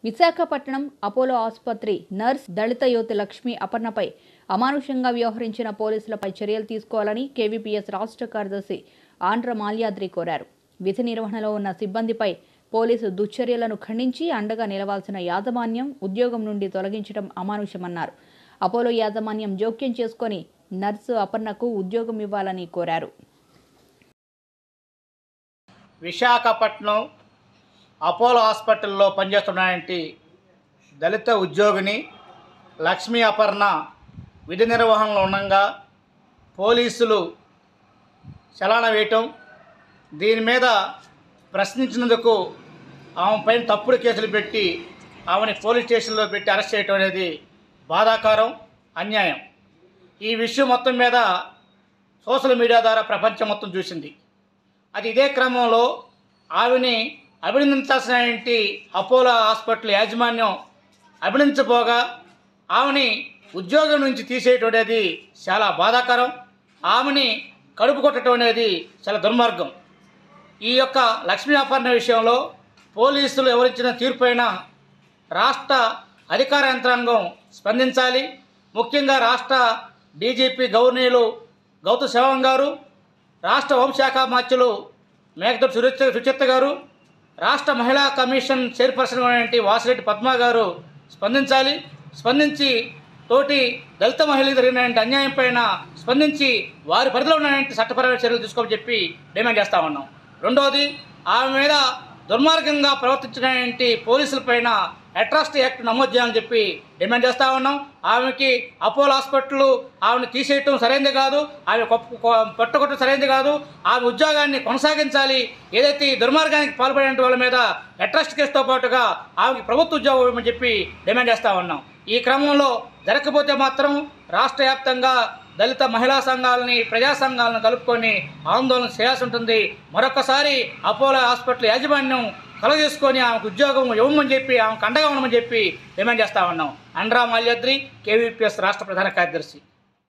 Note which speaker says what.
Speaker 1: Visakhapatnam Apollo ఆసుపత్రి nurse దళిత యువతి లక్ష్మి అపర్ణపై అమానుషంగా వ్యవహరించిన పోలీసులపై చర్యలు తీసుకోవాలని కేవీపీఎస్ రాష్ట్ర కార్యదర్శి ఆంధ్ర మాల్యాద్రి కోరారు విధి నిర్వహణలో ఉన్న సిబ్బందిపై పోలీసు దుశ్చర్యలను ఖండించి అండగా నిలవాల్సిన యాజమాన్యం ఉద్యోగం నుండి తొలగించడం అమానుషమన్నారు అపోలో యాజమాన్యం జోక్యం చేసుకొని నర్సు అపర్ణకు ఉద్యోగం ఇవ్వాలని కోరారు
Speaker 2: విశాఖపట్నం అపోలో హాస్పిటల్లో పనిచేస్తున్నటువంటి దళిత ఉద్యోగిని లక్ష్మీ అపర్ణ విధి నిర్వహణలో ఉండగా పోలీసులు చలాన వేయటం దీని మీద ప్రశ్నించినందుకు ఆమె పైన తప్పుడు కేసులు పెట్టి ఆమెని పోలీస్ స్టేషన్లో పెట్టి అరెస్ట్ చేయటం అనేది బాధాకరం అన్యాయం ఈ విషయం మొత్తం మీద సోషల్ మీడియా ద్వారా ప్రపంచం మొత్తం చూసింది అది ఇదే క్రమంలో ఆమెని అభినందించాల్సిన ఏంటి అపోలో హాస్పిటల్ యాజమాన్యం అభినందించబోగా ఆమెని ఉద్యోగం నుంచి తీసేయటం అనేది చాలా బాధాకరం ఆమెని కడుపు కొట్టడం అనేది చాలా దుర్మార్గం ఈ యొక్క లక్ష్మీ అపర్ణ విషయంలో పోలీసులు ఎవరిచ్చిన తీర్పైన రాష్ట్ర అధికార యంత్రాంగం స్పందించాలి ముఖ్యంగా రాష్ట్ర డీజీపీ గవర్నీలు గౌతమ్ శివం గారు రాష్ట్ర హోంశాఖ మార్చులు మేఘదొడ్డి సుచిత సుచిత్త గారు రాష్ట్ర మహిళా కమిషన్ చైర్పర్సన్ అయినటువంటి వాసిరెడ్డి పద్మ గారు స్పందించాలి స్పందించి తోటి దళిత మహిళలకు జరిగినటువంటి అన్యాయం పైన స్పందించి వారి పరిధిలో ఉన్నటువంటి చట్టపరమైన చర్యలు తీసుకోమని చెప్పి డిమాండ్ చేస్తా ఉన్నాం రెండవది ఆమె మీద దుర్మార్గంగా ప్రవర్తించినటువంటి పోలీసులపైన అట్రాసిటీ యాక్ట్ నమోదు చేయాలని చెప్పి డిమాండ్ చేస్తా ఉన్నాం ఆమెకి అపోలో హాస్పిటల్ ఆమెను తీసేయటం సరైనది కాదు ఆమె కొప్ప- కొ- పట్టుకొట్టడం సరైనది కాదు ఆమె ఉద్యోగాన్ని కొనసాగించాలి ఏదైతే ఈ దుర్మార్గానికి పాల్పడిన వాళ్ళ మీద అట్రాసిటీ కేసుతో పాటుగా ఆమెకి ప్రభుత్వ ఉద్యోగం ఇవ్వమని చెప్పి డిమాండ్ చేస్తా ఉన్నాం ఈ క్రమంలో జరగకపోతే మాత్రం రాష్ట్ర వ్యాప్తంగా దళిత మహిళా సంఘాలని ప్రజా సంఘాలను కలుపుకొని ఆందోళన చేయాల్సి ఉంటుంది మరొకసారి అపోలో హాస్పిటల్ యాజమాన్యం కలగజేసుకొని ఆమెకు ఉద్యోగం ఇవ్వమని చెప్పి ఆమెకు అండగా ఉండమని చెప్పి డిమాండ్ చేస్తా ఉన్నాం అండ్రా మాల్యాద్రి కేవీపీఎస్ రాష్ట్ర ప్రధాన కార్యదర్శి